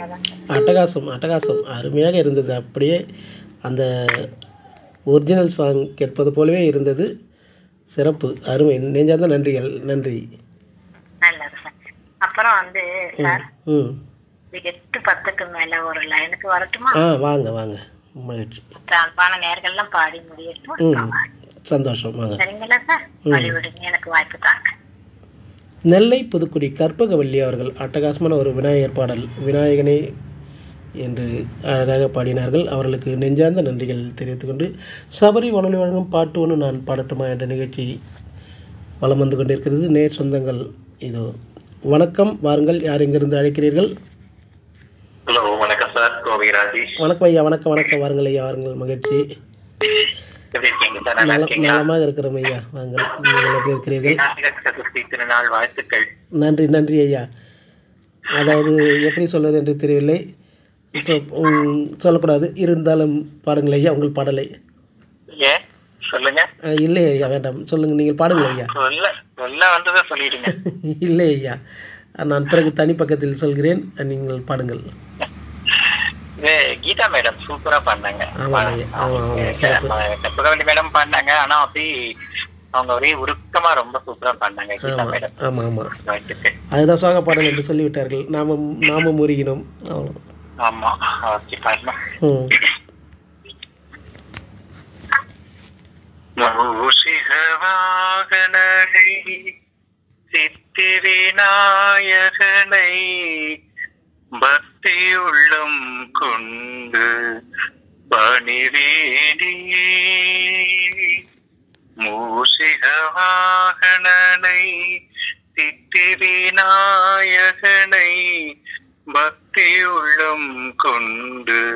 அட்டகாசம் அட்டகாசம் அருமையாக இருந்தது அப்படியே அந்த ஒரிஜினல் சாங் கேட்பது போலவே இருந்தது சிறப்பு அருமை நெஞ்சார்ந்த நன்றிகள் நன்றி நல்லது சார் அப்புறம் வந்து சார் ம் இது எட்டு பத்துக்கு மேல ஒரு லைனுக்கு வரட்டுமா ஆ வாங்க வாங்க மகிழ்ச்சி மற்ற அன்பான நேர்கள்லாம் பாடி முடியட்டும் ம் சந்தோஷம் வாங்க சரிங்களா சார் வழிவிடுங்க எனக்கு வாய்ப்பு தாங்க நெல்லை புதுக்குடி கற்பகவல்லி அவர்கள் அட்டகாசமான ஒரு விநாயகர் பாடல் விநாயகனே என்று அழகாக பாடினார்கள் அவர்களுக்கு நெஞ்சார்ந்த நன்றிகள் தெரிவித்துக்கொண்டு சபரி வானொலி வழங்கும் பாட்டு ஒன்று நான் பாடட்டுமா என்ற நிகழ்ச்சி வலம் வந்து கொண்டிருக்கிறது நேர் சொந்தங்கள் இதோ வணக்கம் வாருங்கள் யார் எங்கிருந்து அழைக்கிறீர்கள் ஹலோ வணக்கம் சார் கோவை ராஜேஷ் வணக்கம் ஐயா வணக்கம் வணக்கம் வாருங்கள் ஐயா வாருங்கள் மகிழ்ச்சி எப்படி இருக்கீங்க சார் நல்லா நல இருக்கீங்களா நலமாக இருக்கிறோம் ஐயா வாங்கள் நீங்கள் எப்படி இருக்கிறீர்கள் விநாயகர் சதுர்த்தி திருநாள் வாழ்த்துக்கள் நன்றி நன்றி ஐயா அதாவது எப்படி சொல்வது என்று தெரியவில்லை சொ- உம், சொல்லக்கூடாது இருந்தாலும் பாடுங்கள் ஐயா உங்கள் பாடலை ஏன் சொல்லுங்க அஹ், இல்லை ஐயா வேண்டாம் சொல்லுங்கள் நீங்கள் பாடுங்கள் ஐயா சொல்ல சொல்ல வந்ததை சொல்லிடுங்க இல்லை ஐயா நான் பிறகு தனி பக்கத்தில் சொல்கிறேன் நீங்கள் பாடுங்கள் இது கீதா மேடம் சூப்பரா பண்ணாங்க ஆமாம் ஐயா ஆமாம் ஆமாம் சிறப்பு கற்பகவல்லி மேடம் பண்ணாங்க ஆனா அப்படி அவங்க ஒரே உருக்கமா ரொம்ப சூப்பரா பண்ணாங்க கீதா ஆமாம் மேடம் ஆமாம் ஆமாம் வாழ்த்துக்கள் அதுதான் சோக பாடல் என்று சொல்லிவிட்டார்கள் நாமும் நாமும் முருகினோம் அவ்வளோ ஆமா ஓகே பாருங்க ம் மூஷிகவாகனனை சித்தி விநாயகனை பக்தி உள்ளம் கொண்டு பணிவேணி மூஷிகவாகனனை சித்தி விநாயகனை பக்தி உள்ளம் கொண்டு